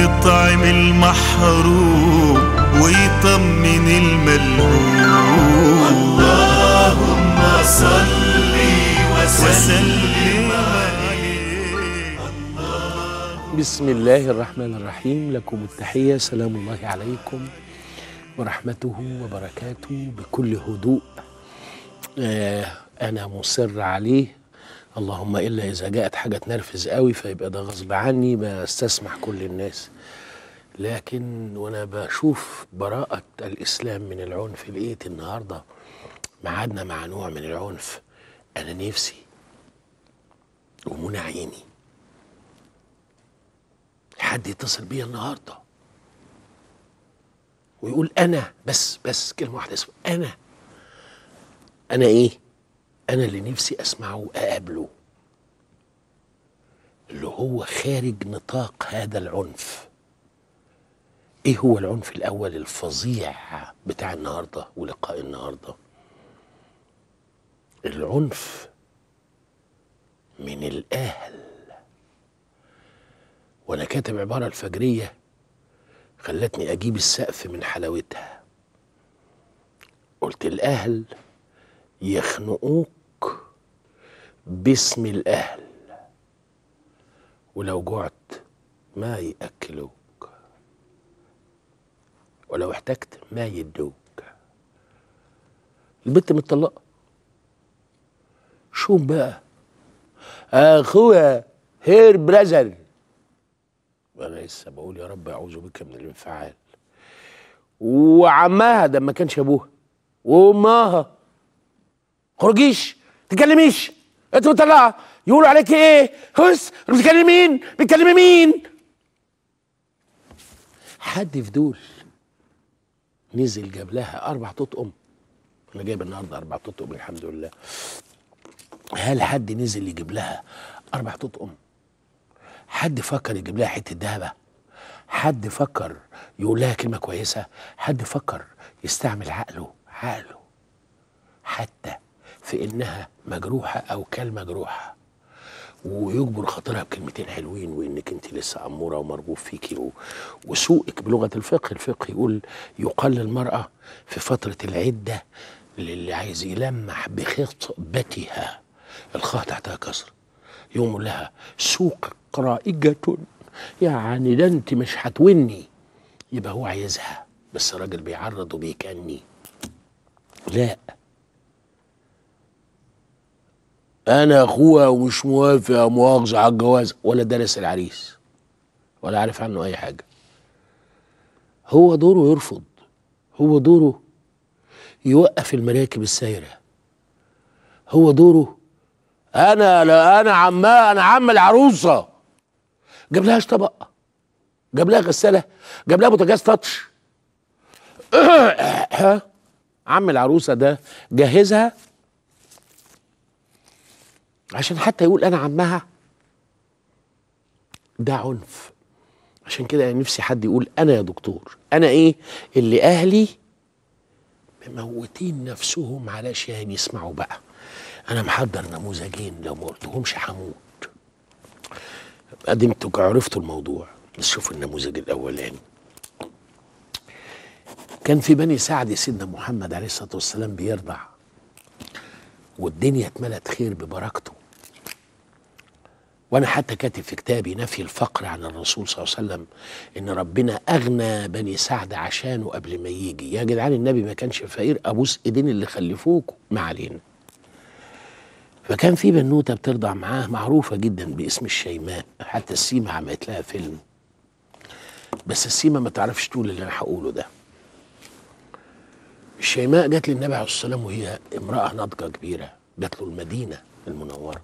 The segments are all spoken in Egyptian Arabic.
يطعم المحروم ويطمن الملهوم اللهم صل وسلم عليه بسم الله الرحمن الرحيم لكم التحية سلام الله عليكم ورحمته وبركاته بكل هدوء آه أنا مصر عليه اللهم إلا إذا جاءت حاجة تنرفز قوي فيبقى ده غصب عني بستسمح كل الناس لكن وأنا بشوف براءة الإسلام من العنف لقيت النهاردة معادنا مع نوع من العنف أنا نفسي ومنى عيني حد يتصل بيا النهارده ويقول انا بس بس كلمه واحده اسمها انا انا ايه انا اللي نفسي اسمعه واقابله اللي هو خارج نطاق هذا العنف ايه هو العنف الاول الفظيع بتاع النهارده ولقاء النهارده العنف من الاهل وانا كاتب عباره الفجريه خلتني اجيب السقف من حلاوتها قلت الاهل يخنقوك باسم الاهل ولو جعت ما ياكلوك ولو احتجت ما يدوك البنت متطلقه شوف بقى اخويا هير برازر وانا لسه بقول يا رب اعوذ بك من الانفعال وعمها ده ما كانش ابوها وامها خرجيش تكلميش انت مطلعه يقولوا عليك ايه هس بتكلمي مين بتكلمي مين حد في دول نزل جاب لها اربع تطقم انا جايب النهارده اربع تطقم الحمد لله هل حد نزل يجيب لها اربع تطقم حد فكر يجيب لها حته دهبه حد فكر يقول لها كلمه كويسه حد فكر يستعمل عقله عقله حتى في انها مجروحه او كالمجروحه ويجبر خاطرها بكلمتين حلوين وانك انت لسه اموره ومرغوب فيكي و... وسوقك بلغه الفقه الفقه يقول يقل المراه في فتره العده للي عايز يلمح بخطبتها الخاء تحتها كسر يقوم لها سوق رائجة يعني ده انت مش هتوني يبقى هو عايزها بس الراجل بيعرض وبيكني لا انا اخوها ومش موافق مؤاخذة على الجواز ولا دارس العريس ولا عارف عنه اي حاجة هو دوره يرفض هو دوره يوقف المراكب السايرة هو دوره انا لا انا عمها انا عم العروسه جاب لهاش طبق جاب لها غساله جاب لها بوتاجاز تاتش عم العروسه ده جهزها عشان حتى يقول انا عمها ده عنف عشان كده يعني نفسي حد يقول انا يا دكتور انا ايه اللي اهلي مموتين نفسهم علشان يسمعوا بقى انا محضر نموذجين لو ما قلتهمش هموت قدمت عرفتوا الموضوع بس شوفوا النموذج الاولاني كان في بني سعد سيدنا محمد عليه الصلاه والسلام بيرضع والدنيا اتملت خير ببركته وانا حتى كاتب في كتابي نفي الفقر عن الرسول صلى الله عليه وسلم ان ربنا اغنى بني سعد عشانه قبل ما يجي يا جدعان النبي ما كانش فقير ابوس ايدين اللي خلفوكوا ما علينا فكان في بنوته بترضع معاه معروفه جدا باسم الشيماء حتى السيما عملت لها فيلم بس السيما ما تعرفش تقول اللي انا هقوله ده الشيماء جت للنبي عليه الصلاه والسلام وهي امراه ناضجه كبيره جت له المدينه المنوره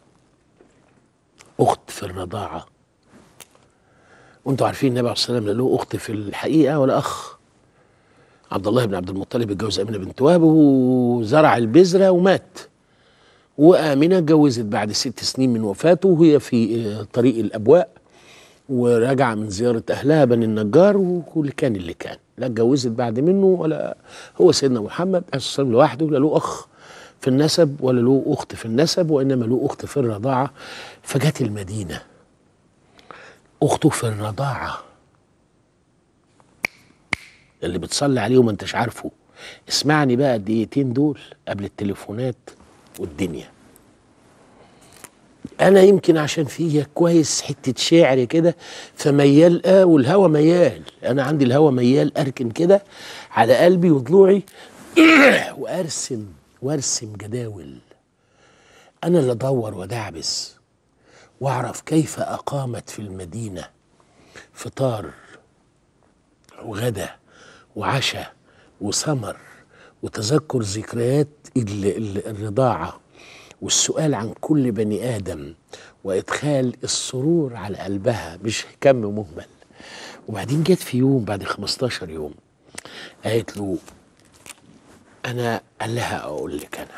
اخت في الرضاعه وانتوا عارفين النبي عليه الصلاه والسلام لا له اخت في الحقيقه ولا اخ عبد الله بن عبد المطلب اتجوز امينه بنت وهب وزرع البذره ومات وآمنة اتجوزت بعد ست سنين من وفاته وهي في طريق الأبواء ورجع من زيارة أهلها بني النجار وكل كان اللي كان لا اتجوزت بعد منه ولا هو سيدنا محمد عليه الصلاة والسلام لوحده لا له أخ في النسب ولا له أخت في النسب وإنما له أخت في الرضاعة فجت المدينة أخته في الرضاعة اللي بتصلي عليه وما انتش عارفه اسمعني بقى الدقيقتين دول قبل التليفونات والدنيا انا يمكن عشان فيا كويس حته شعر كده فميال اه والهوى ميال انا عندي الهوى ميال اركن كده على قلبي وضلوعي وارسم وارسم جداول انا اللي ادور وادعبس واعرف كيف اقامت في المدينه فطار وغدا وعشاء وسمر وتذكر ذكريات ال- ال- الرضاعه والسؤال عن كل بني ادم وادخال السرور على قلبها مش كم مهمل وبعدين جت في يوم بعد 15 يوم قالت له انا قال لها اقول لك انا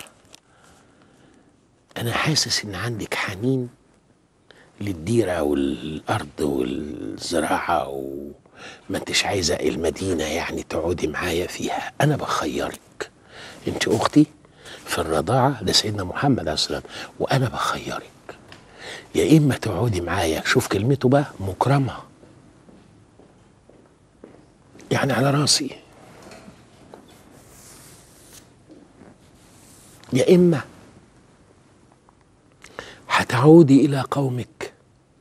انا حاسس ان عندك حنين للديرة والأرض والزراعة وما انتش عايزة المدينة يعني تقعدي معايا فيها أنا بخيرك أنت أختي في الرضاعة لسيدنا محمد عليه السلام وأنا بخيرك يا إما تقعدي معايا شوف كلمته بقى مكرمة يعني على راسي يا إما هتعودي إلى قومك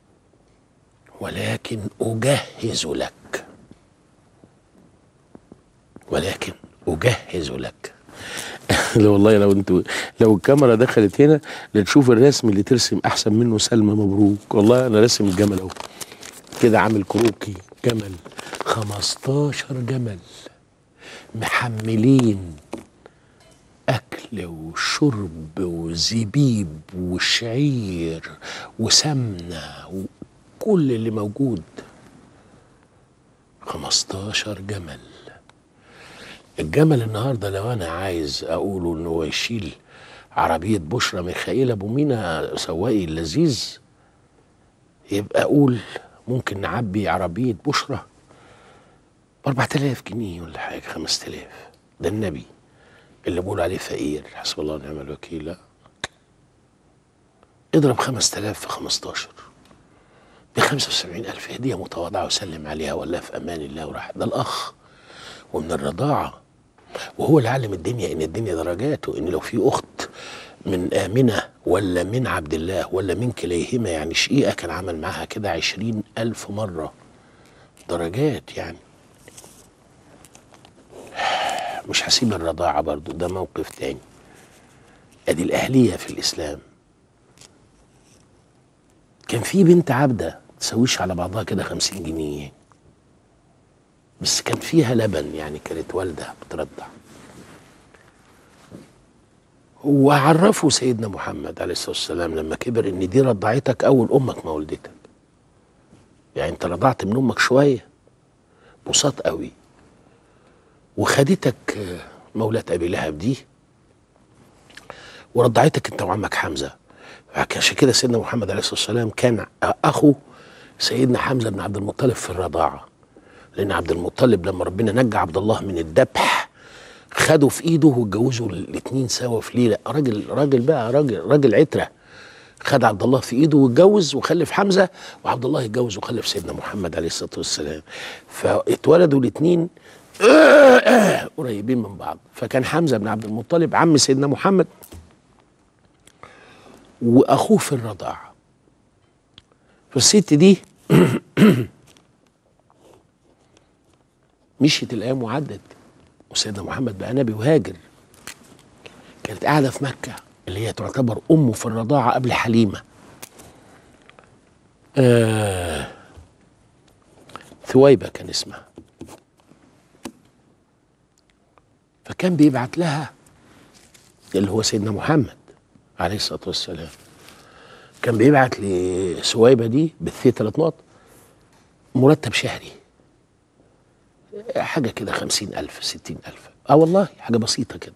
ولكن أجهز لك ولكن أجهز لك لا والله لو انتوا لو الكاميرا دخلت هنا لتشوف الرسم اللي ترسم احسن منه سلمى مبروك والله انا راسم الجمل اهو كده عامل كروكي جمل 15 جمل محملين أكل وشرب وزبيب وشعير وسمنة وكل اللي موجود خمستاشر جمل الجمل النهارده لو انا عايز اقوله ان هو يشيل عربية بشرى ميخائيل ابو مينا سواقي اللذيذ يبقى اقول ممكن نعبي عربية بشرى ب 4000 جنيه ولا حاجة 5000 ده النبي اللي بقول عليه فقير حسب الله ونعم الوكيل لا اضرب 5000 في 15 ب 75000 هدية متواضعة وسلم عليها ولا في أمان الله وراح ده الأخ ومن الرضاعة وهو اللي علم الدنيا إن الدنيا درجات وإن لو في أخت من آمنة ولا من عبد الله ولا من كليهما يعني شقيقة كان عمل معاها كده عشرين ألف مرة درجات يعني مش هسيب الرضاعة برضو ده موقف تاني ادي الأهلية في الإسلام كان في بنت عبدة تسويش على بعضها كده خمسين جنيه بس كان فيها لبن يعني كانت والدة بترضع وعرفوا سيدنا محمد عليه الصلاة والسلام لما كبر ان دي رضعتك اول امك ما ولدتك يعني انت رضعت من امك شوية بساط قوي وخدتك مولاة ابي لهب دي ورضعتك انت وعمك حمزه عشان كده سيدنا محمد عليه الصلاه والسلام كان اخو سيدنا حمزه بن عبد المطلب في الرضاعه لان عبد المطلب لما ربنا نجى عبد الله من الذبح خده في ايده واتجوزوا الاثنين سوا في ليله راجل راجل بقى راجل راجل عتره خد عبد الله في ايده واتجوز وخلف حمزه وعبد الله اتجوز وخلف سيدنا محمد عليه الصلاه والسلام فاتولدوا الاثنين قريبين من بعض فكان حمزه بن عبد المطلب عم سيدنا محمد واخوه في الرضاعه فالست دي مشيت الايام وعدت وسيدنا محمد بقى نبي وهاجر كانت قاعده في مكه اللي هي تعتبر امه في الرضاعه قبل حليمه آه ثويبه كان اسمها فكان بيبعت لها اللي هو سيدنا محمد عليه الصلاه والسلام كان بيبعت لسويبه دي بالثي ثلاث نقط مرتب شهري حاجه كده خمسين ألف ستين ألف اه والله حاجه بسيطه كده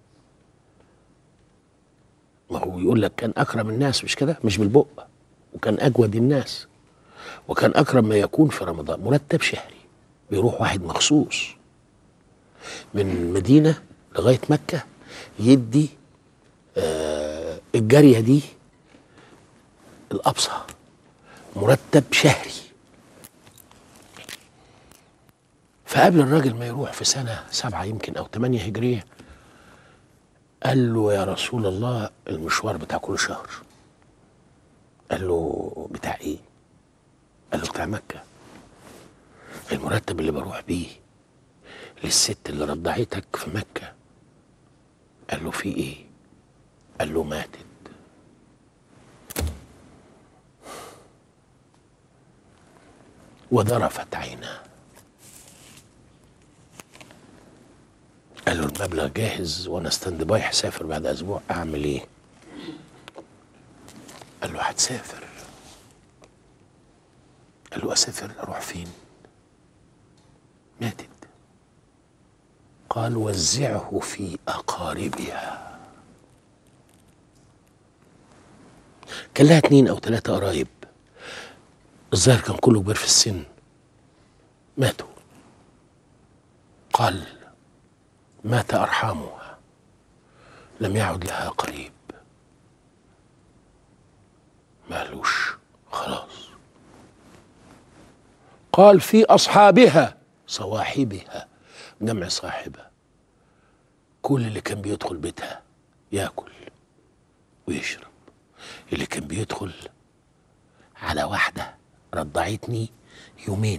ما هو يقول لك كان اكرم الناس مش كده مش بالبق وكان اجود الناس وكان اكرم ما يكون في رمضان مرتب شهري بيروح واحد مخصوص من مدينه لغايه مكه يدي آه الجاريه دي الابصى مرتب شهري فقبل الراجل ما يروح في سنة سبعة يمكن أو ثمانية هجرية قال له يا رسول الله المشوار بتاع كل شهر قال له بتاع ايه قال له بتاع مكة المرتب اللي بروح بيه للست اللي رضعتك في مكة قال له في ايه قال له ماتت وذرفت عيناه قال له المبلغ جاهز وانا ستاند باي هسافر بعد اسبوع اعمل ايه قال له هتسافر قال له اسافر اروح فين ماتت قال وزعه في اقاربها كان لها اتنين او تلاتة قرايب الظاهر كان كله كبير في السن ماتوا قال مات أرحامها لم يعد لها قريب مالوش خلاص قال في أصحابها صواحبها جمع صاحبة كل اللي كان بيدخل بيتها ياكل ويشرب اللي كان بيدخل على واحدة رضعتني يومين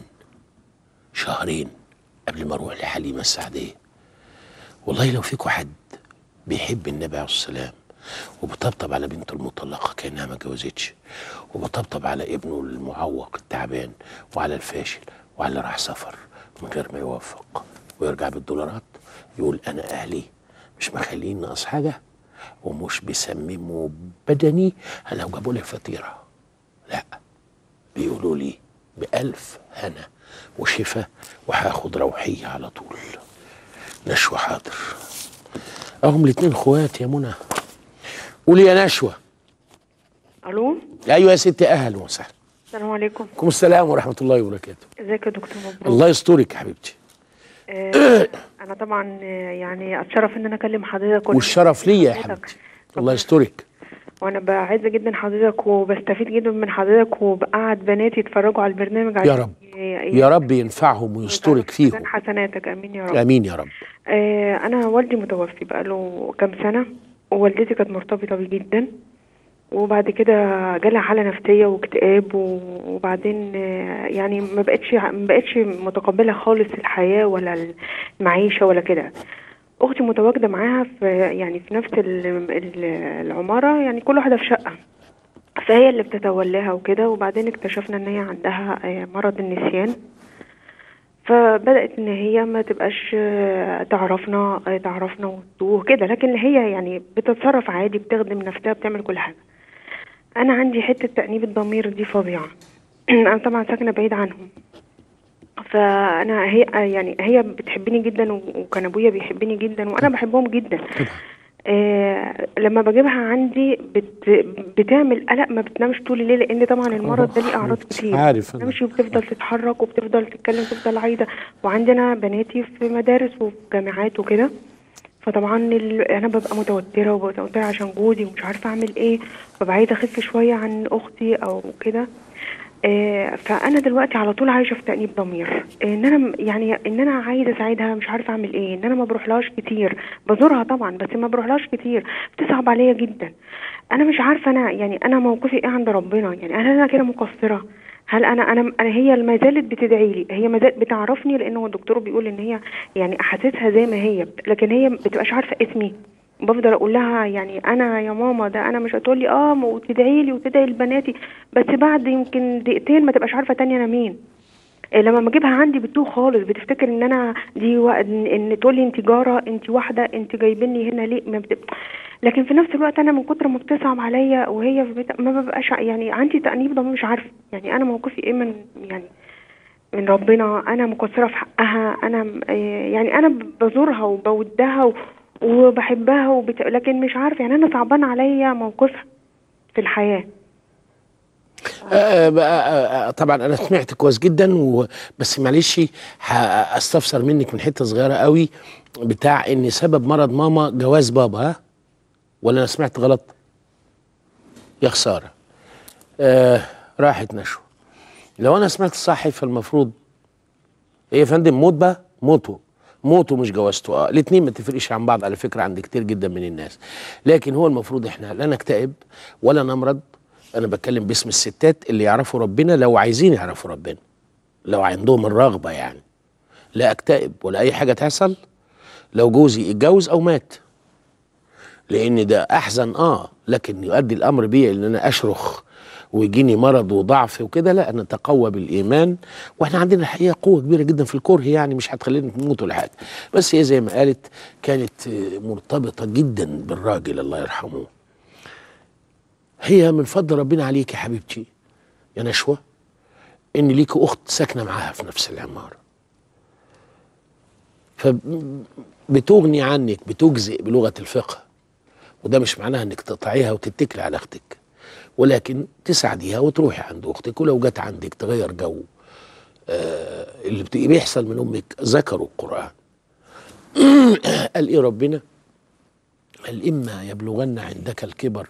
شهرين قبل ما اروح لحليمة السعدية والله لو فيكوا حد بيحب النبي عليه السلام وبطبطب على بنته المطلقة كأنها ما اتجوزتش وبطبطب على ابنه المعوق التعبان وعلى الفاشل وعلى اللي راح سفر من غير ما يوفق ويرجع بالدولارات يقول أنا أهلي مش مخليني ناقص حاجة ومش بيسمموا بدني لو جابوا لي فطيرة لا بيقولوا لي بألف هنا وشفا وهاخد روحية على طول نشوة حاضر اهم الاتنين اخوات يا منى قولي يا نشوة الو ايوه يا ستي اهلا وسهلا السلام عليكم عليكم السلام ورحمة الله وبركاته ازيك يا دكتور مبروك الله يسترك يا حبيبتي آه انا طبعا آه، يعني اتشرف ان انا اكلم حضرتك وإن- والشرف ليا يا حضرتك. حبيبتي الله يسترك وانا بعز جدا حضرتك وبستفيد جدا من حضرتك وبقعد بناتي يتفرجوا على البرنامج يا عشان رب ي- يا رب ينفعهم ويسترك ميزان فيهم حسناتك امين يا رب امين يا رب آه انا والدي متوفي بقاله كام سنه ووالدتي كانت مرتبطه بيه جدا وبعد كده جالها حاله نفسيه واكتئاب و- وبعدين آه، يعني ما بقتش ما بقتش متقبله خالص الحياه ولا المعيشه ولا كده اختي متواجده معاها في يعني في نفس ال- ال- العماره يعني كل واحده في شقه فهي اللي بتتولاها وكده وبعدين اكتشفنا ان هي عندها آه، مرض النسيان فبدأت ان هي ما تبقاش آه، تعرفنا آه، تعرفنا وتوه كده لكن هي يعني بتتصرف عادي بتخدم نفسها بتعمل كل حاجة انا عندي حتة تأنيب الضمير دي فظيعة انا طبعا ساكنة بعيد عنهم فانا هي يعني هي بتحبني جدا و- وكان ابويا بيحبني جدا وانا بحبهم جدا آه لما بجيبها عندي بت بتعمل قلق ما بتنامش طول الليل لان طبعا المرض ده ليه اعراض كتير عارف أنا. تمشي وبتفضل تتحرك وبتفضل تتكلم وتفضل عايده وعندنا بناتي في مدارس وفي جامعات وكده فطبعا ال... انا ببقى متوتره وببقى متوتره عشان جوزي ومش عارفه اعمل ايه ببقى عايزه اخف شويه عن اختي او كده آه، فانا دلوقتي على طول عايشه في تانيب ضمير آه، ان انا م- يعني ان انا عايزه اساعدها مش عارفه اعمل ايه ان انا ما بروحلهاش كتير بزورها طبعا بس ما بروحلهاش كتير بتصعب عليا جدا انا مش عارفه انا يعني انا موقفي ايه عند ربنا يعني هل انا كده مقصره هل انا انا انا هي ما زالت بتدعي لي هي ما زالت بتعرفني لانه الدكتور بيقول ان هي يعني احاسيسها زي ما هي لكن هي ما بتبقاش عارفه اسمي بفضل اقول لها يعني انا يا ماما ده انا مش هتقول لي اه ما وتدعي لي وتدعي لبناتي بس بعد يمكن دقيقتين ما تبقاش عارفه تاني انا مين إيه لما بجيبها عندي بتوه خالص بتفتكر ان انا دي و... ان, إن تقول لي انت جاره انت واحده انت جايبيني هنا ليه ما بت... لكن في نفس الوقت انا من كتر ما بتصعب عليا وهي في بيت ما ببقاش ع- يعني عندي تأنيب ضمير مش عارفه يعني انا موقفي ايه من يعني من ربنا انا مقصره في حقها انا م- إيه يعني انا بزورها وبودها و... وبحبها وبت... لكن مش عارفه يعني انا صعبان عليا موقفها في الحياه آه، بقى، آه، آه، طبعا انا سمعت كويس جدا و... بس معلش هستفسر منك من حته صغيره قوي بتاع ان سبب مرض ماما جواز بابا ها ولا انا سمعت غلط يا خساره آه راحت نشوه لو انا سمعت صح فالمفروض ايه يا فندم موت بقى موته موته مش جوازته اه الاثنين ما تفرقش عن بعض على فكره عند كتير جدا من الناس لكن هو المفروض احنا لا نكتئب ولا نمرض انا بتكلم باسم الستات اللي يعرفوا ربنا لو عايزين يعرفوا ربنا لو عندهم الرغبه يعني لا اكتئب ولا اي حاجه تحصل لو جوزي اتجوز او مات لان ده احزن اه لكن يؤدي الامر بي ان انا اشرخ ويجيني مرض وضعف وكده لا نتقوى بالايمان واحنا عندنا الحقيقه قوه كبيره جدا في الكره يعني مش هتخلينا نموت ولا حاجه بس هي زي ما قالت كانت آه، مرتبطه جدا بالراجل الله يرحمه هي من فضل ربنا عليك يا حبيبتي يا نشوى ان ليك اخت ساكنه معاها في نفس العماره فبتغني عنك بتجزئ بلغه الفقه وده مش معناها انك تقطعيها وتتكلي على اختك ولكن تساعديها وتروحي عند اختك ولو جت عندك تغير جو آه اللي بت- بيحصل من امك ذكروا القران قال ايه ربنا قال اما يبلغن عندك الكبر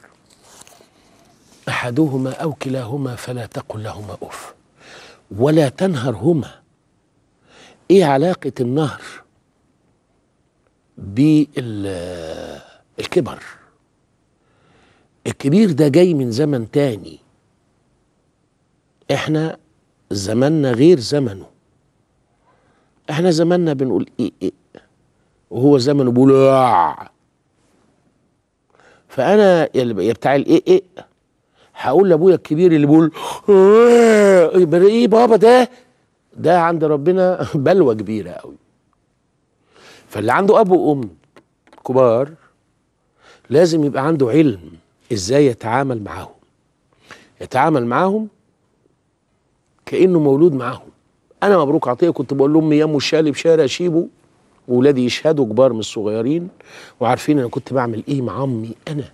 احدهما او كلاهما فلا تقل لهما اف ولا تنهرهما ايه علاقه النهر بالكبر الكبير ده جاي من زمن تاني احنا زماننا غير زمنه احنا زماننا بنقول ايه ايه وهو زمنه بيقول آع. فانا يا بتاع الايه ايه هقول لابويا الكبير اللي بيقول آه، يبقى ايه بابا ده ده عند ربنا بلوى كبيره قوي فاللي عنده اب وام كبار لازم يبقى عنده علم ازاي يتعامل معاهم يتعامل معاهم كانه مولود معاهم انا مبروك عطيه كنت بقول لامي يا ام الشالي بشارع شيبو وولادي يشهدوا كبار من الصغيرين وعارفين انا كنت بعمل ايه مع امي انا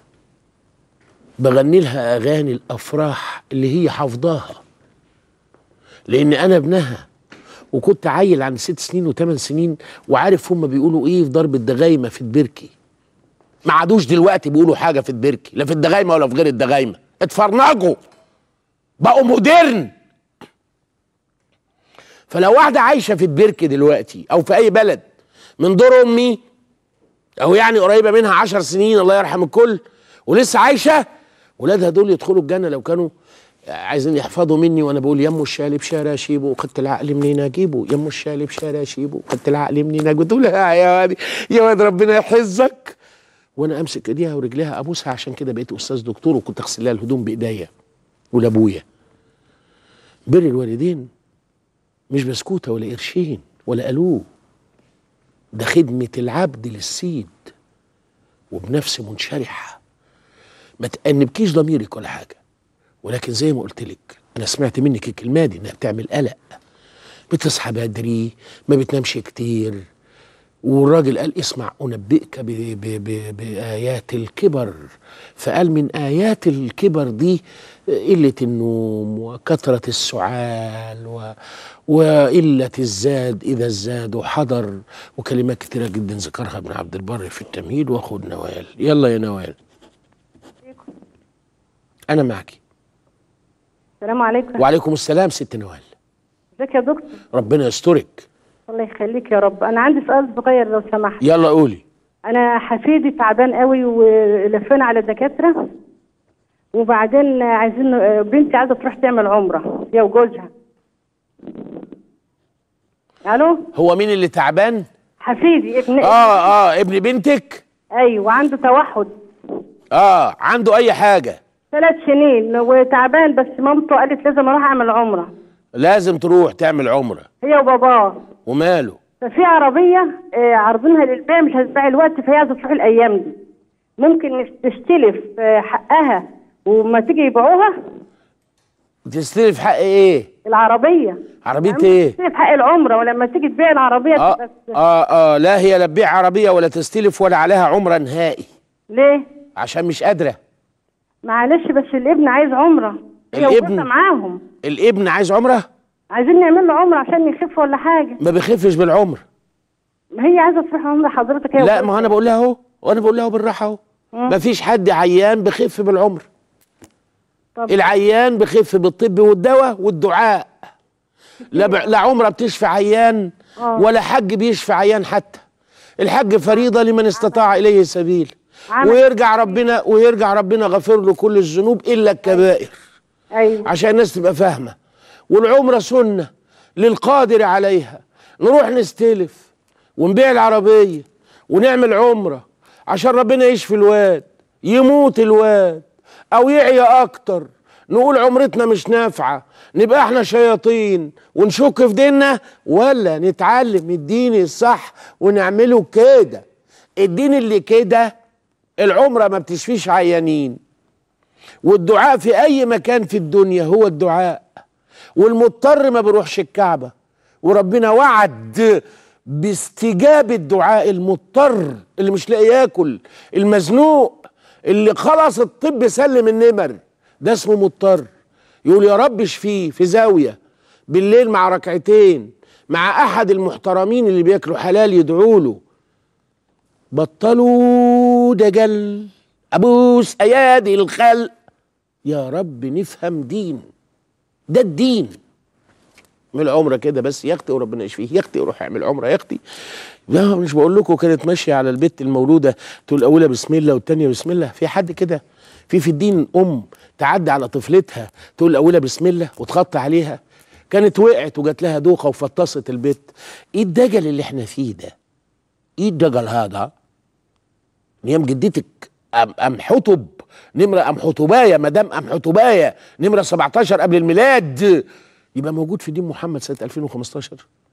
بغني لها اغاني الافراح اللي هي حافظاها لان انا ابنها وكنت عيل عن ست سنين وثمان سنين وعارف هم بيقولوا ايه في ضرب الدغايمه في البركي ما عادوش دلوقتي بيقولوا حاجه في البركي لا في الدغايمه ولا في غير الدغايمه اتفرنجوا بقوا مودرن فلو واحده عايشه في البركي دلوقتي او في اي بلد من دور امي او يعني قريبه منها عشر سنين الله يرحم الكل ولسه عايشه ولادها دول يدخلوا الجنه لو كانوا عايزين يحفظوا مني وانا بقول يمو الشالي بشارع شيبو خدت العقل منين اجيبه يمو الشالي بشارع شيبو خدت العقل منين اجيبه تقول لها يا واد يا واد ربنا يحفظك وانا امسك ايديها ورجليها ابوسها عشان كده بقيت استاذ دكتور وكنت اغسل لها الهدوم بايديا ولابويا بر الوالدين مش بسكوته ولا قرشين ولا الوه ده خدمه العبد للسيد وبنفس منشرحه ما تأنبكيش ضميرك ولا حاجه ولكن زي ما قلت لك انا سمعت منك الكلمه دي انها بتعمل قلق بتصحى بدري ما بتنامش كتير والراجل قال اسمع انبئك ب ب ب بايات الكبر فقال من ايات الكبر دي قله النوم وكثره السعال و وقله الزاد اذا الزاد حضر وكلمات كتيره جدا ذكرها ابن عبد البر في التمهيد واخد نوال يلا يا نوال انا معك السلام عليكم وعليكم السلام ست نوال ازيك يا دكتور ربنا يسترك الله يخليك يا رب انا عندي سؤال صغير لو سمحت يلا قولي انا حفيدي تعبان قوي ولفينا على الدكاتره وبعدين عايزين بنتي عايزه تروح تعمل عمره هي وجوزها الو هو مين اللي تعبان حفيدي ابن اه اه ابن بنتك ايوه عنده توحد اه عنده اي حاجه ثلاث سنين وتعبان بس مامته قالت لازم اروح اعمل عمره لازم تروح تعمل عمره هي وباباه وماله ففي عربية آه، عارضينها للبيع مش هتباع الوقت فهي عايزة تروح الأيام دي ممكن نس- تستلف آه، حقها وما تيجي يبيعوها تستلف حق ايه العربية عربيه أما ايه تستلف حق العمرة ولما تيجي تبيع العربية اه تبقى اه اه لا هي لا تبيع عربيه ولا تستلف ولا عليها عمره نهائي ليه؟ عشان مش قادره معلش بس الابن عايز عمرة هي الابن؟ وجوزها معاهم الابن عايز عمره عايزين نعمل له عمرة عشان يخف ولا حاجة ما بيخفش بالعمر ما هي عايزة تروح عمرة حضرتك هي لا وجوزها. ما هو انا بقول لها اهو وانا بقول لها اهو بالراحه اهو ما فيش حد عيان بخف بالعمر طب العيان بخف بالطب والدواء والدعاء لا, ب... لا عمره بتشفي عيان آه. ولا حج بيشفي عيان حتى الحج فريضه لمن استطاع اليه سبيل عمل. ويرجع ربنا ويرجع ربنا غفر له كل الذنوب الا الكبائر ايوه عشان الناس تبقى فاهمه والعمره سنه للقادر عليها نروح نستلف ونبيع العربيه ونعمل عمره عشان ربنا يشفي الواد يموت الواد او يعيا اكتر نقول عمرتنا مش نافعه نبقى احنا شياطين ونشك في ديننا ولا نتعلم الدين الصح ونعمله كده الدين اللي كده العمره ما بتشفيش عيانين والدعاء في اي مكان في الدنيا هو الدعاء والمضطر ما بيروحش الكعبه وربنا وعد باستجابه دعاء المضطر اللي مش لاقي ياكل المزنوق اللي خلاص الطب سلم النمر ده اسمه مضطر يقول يا رب اشفيه في زاويه بالليل مع ركعتين مع احد المحترمين اللي بياكلوا حلال يدعوا له بطلوا دجل ابوس ايادي الخلق يا رب نفهم دين ده الدين من عمره كده بس يختي وربنا يشفيه يختي وروح يعمل عمره يختي لا مش بقول لكم كانت ماشيه على البت المولوده تقول الاولى بسم الله والثانيه بسم الله في حد كده في في الدين ام تعدي على طفلتها تقول الاولى بسم الله وتخطي عليها كانت وقعت وجات لها دوخه وفطست البت ايه الدجل اللي احنا فيه ده ايه الدجل هذا نيام جدتك أم, أم حطب نمرة أم حطباية مدام أم حطباية نمرة 17 قبل الميلاد يبقى موجود في دين محمد سنة 2015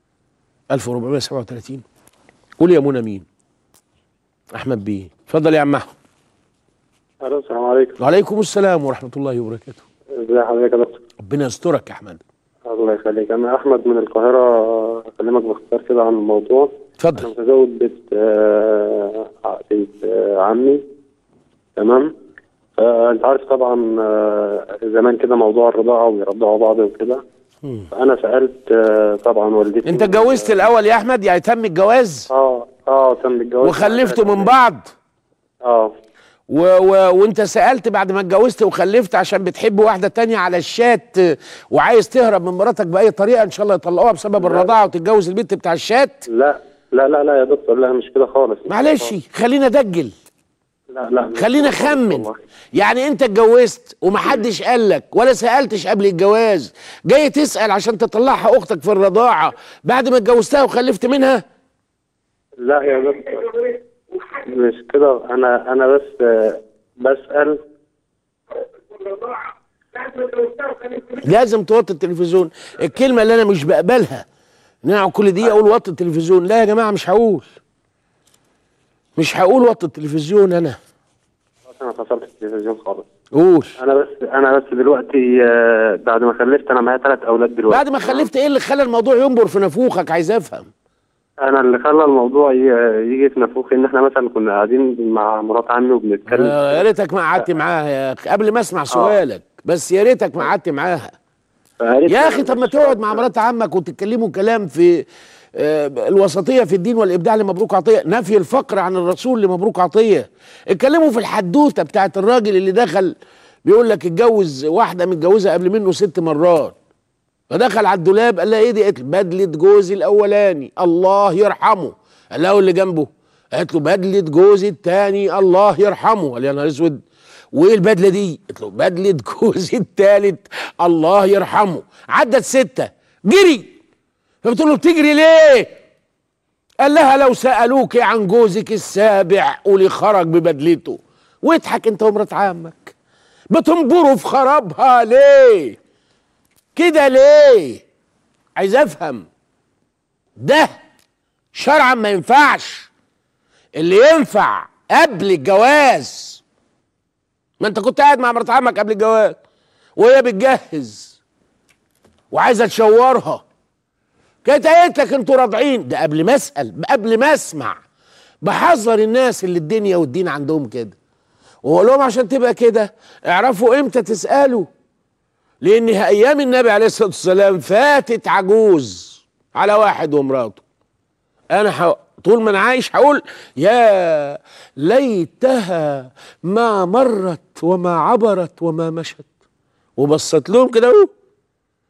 1437 قول يا منى مين أحمد بيه اتفضل يا عم أحمد الو السلام عليكم وعليكم السلام ورحمة الله وبركاته ازي حضرتك يا دكتور ربنا يسترك يا أحمد الله يخليك انا احمد من القاهره اكلمك باختصار كده عن الموضوع انا اتفضل متزوج بنت آه، بنت آه، عمي تمام فانت عارف طبعا آه، زمان كده موضوع الرضاعه ويرضعوا بعض وكده فانا سالت آه، طبعا والدتي أنت اتجوزت الأول يا أحمد يعني تم الجواز اه اه تم الجواز وخلفتوا من بعض اه و و وانت سألت بعد ما اتجوزت وخلفت عشان بتحب واحدة تانية على الشات آه، وعايز تهرب من مراتك بأي طريقة إن شاء الله يطلقوها بسبب الرضاعة وتتجوز البنت بتاع الشات لا لا لا لا يا دكتور لا مش كده خالص معلش خلينا دجل لا لا مش خلينا كده خالص خمن والله. يعني انت اتجوزت ومحدش قال لك ولا سألتش قبل الجواز جاي تسأل عشان تطلعها اختك في الرضاعة بعد ما اتجوزتها وخلفت منها لا يا دكتور مش كده انا انا بس آه، بسال لازم توطي التلفزيون الكلمة اللي انا مش بقبلها ان انا كل دقيقة اقول وطي التلفزيون لا يا جماعة مش هقول مش هقول وطي التلفزيون انا انا فصلت التلفزيون خالص قول انا بس انا بس دلوقتي آه، بعد ما خلفت انا معايا ثلاث اولاد دلوقتي بعد ما خلفت ايه اللي خلى الموضوع ينبر في نافوخك عايز افهم انا اللي خلى الموضوع ي- يجي في نافوخي ان احنا مثلا كنا قاعدين مع مرات عمي وبنتكلم آه، يا ريتك ما قعدت معاها يا اخي قبل ما اسمع سؤالك بس يا ريتك ما قعدت معاها فقالت يا لي اخي طب ما تقعد مع مرات عمك وتتكلموا كلام في آه، الوسطيه في الدين والابداع لمبروك عطيه نفي الفقر عن الرسول لمبروك عطيه اتكلموا في الحدوته بتاعت الراجل اللي دخل بيقول لك اتجوز واحده متجوزه قبل منه ست مرات فدخل على الدولاب قال لها ايه دي قالت له بدله جوزي الاولاني الله يرحمه قال لها اللي جنبه قالت له بدله جوزي الثاني الله يرحمه قال يا نهار اسود وايه البدله دي قالت له بدله جوزي الثالث الله يرحمه عدت سته جري فبتقول له بتجري ليه قال لها لو سالوك عن جوزك السابع قولي خرج ببدلته واضحك انت ومرات عمك بتنبروا في خرابها ليه كده ليه عايز افهم ده شرعا ما ينفعش اللي ينفع قبل الجواز ما انت كنت قاعد مع مرات عمك قبل الجواز وهي بتجهز وعايزه تشورها كانت قالت لك انتوا راضعين ده قبل ما اسال قبل ما اسمع بحذر الناس اللي الدنيا والدين عندهم كده واقول لهم عشان تبقى كده اعرفوا امتى تسالوا لان ايام النبي عليه الصلاه والسلام فاتت عجوز على واحد ومراته انا ح... طول ما انا عايش هقول يا ليتها ما مرت وما عبرت وما مشت وبصت لهم كده اهو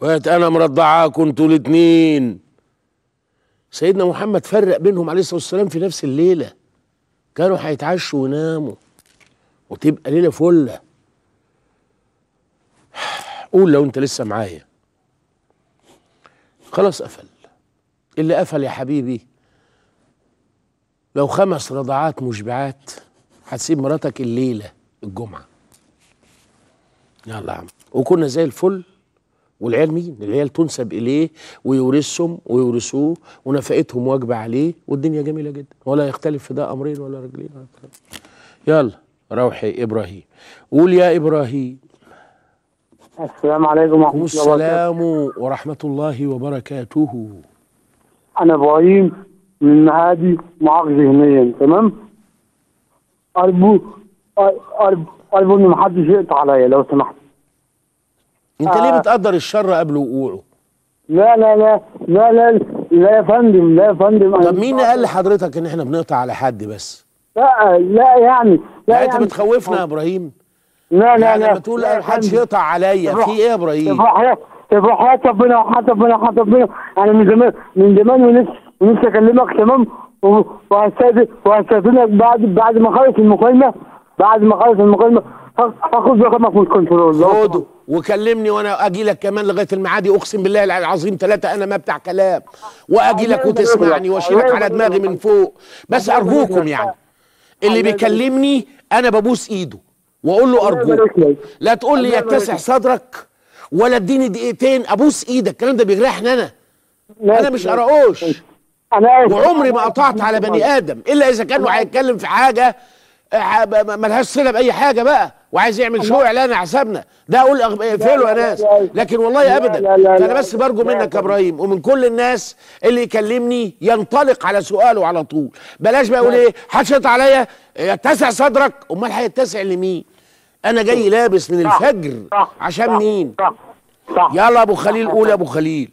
وقالت انا مرضعاكم انتوا الاتنين سيدنا محمد فرق بينهم عليه الصلاه والسلام في نفس الليله كانوا هيتعشوا ويناموا وتبقى ليله فله قول لو انت لسه معايا خلاص قفل اللي قفل يا حبيبي لو خمس رضعات مشبعات هتسيب مراتك الليله الجمعه يلا يا عم وكنا زي الفل والعيال مين؟ العيال تنسب اليه ويورثهم ويورثوه ونفقتهم واجبه عليه والدنيا جميله جدا ولا يختلف في ده امرين ولا رجلين ولا بتاع. يلا روحي ابراهيم قول يا ابراهيم السلام عليكم ورحمة الله وبركاته والسلام ورحمه الله وبركاته أنا إبراهيم من معادي معاق ذهنيا تمام أرجو أرجو أرجو إن محدش يقطع عليا لو سمحت انت ليه آه. بتقدر الشر قبل وقوعه لا لا لا لا لا لا يا فندم لا يا فندم طب مين قال لحضرتك ان احنا بنقطع على حد بس لا لا يعني لا لا انت يعني بتخوفنا يا ابراهيم لا لا يعني لا لما تقول لا يا محدش فندم. يقطع عليا في ايه يا ابراهيم طب حياة طب حياة ربنا وحياة ربنا وحياة ربنا أنا من زمان من زمان ونفسي ونفسي أكلمك تمام و- وهستأذن وهستأذنك بعد بعد ما أخلص المكالمة بعد ما أخلص المكالمة هاخ- هاخد رقمك من الكنترول لو خده وكلمني وانا اجي لك كمان لغايه الميعاد اقسم بالله العظيم ثلاثه انا ما بتاع كلام واجي لك وتسمعني واشيلك على دماغي من فوق بس ارجوكم يعني اللي بيكلمني انا ببوس ايده واقول له ارجوك لا تقول لي يتسع صدرك ولا اديني دقيقتين ابوس ايدك الكلام ده بيجرحني انا انا مش قراقوش أنا آسف وعمري ما قطعت على بني ادم الا اذا كانوا هيتكلم في حاجه آه، ب- ب- ملهاش صله باي حاجه بقى وعايز يعمل شو اعلان على حسابنا ده اقول أغ- اقفلوا يا لا، ناس لا، لا. لكن والله لا، ابدا لا، لا، فانا لا. بس برجو لا، منك يا لا. ابراهيم ومن كل الناس اللي يكلمني ينطلق على سؤاله على طول بلاش بقى اقول ايه حشط عليا يتسع صدرك امال هيتسع لمين انا جاي لابس من صح، الفجر صح، عشان صح، مين صح صح يلا ابو خليل قول يا ابو خليل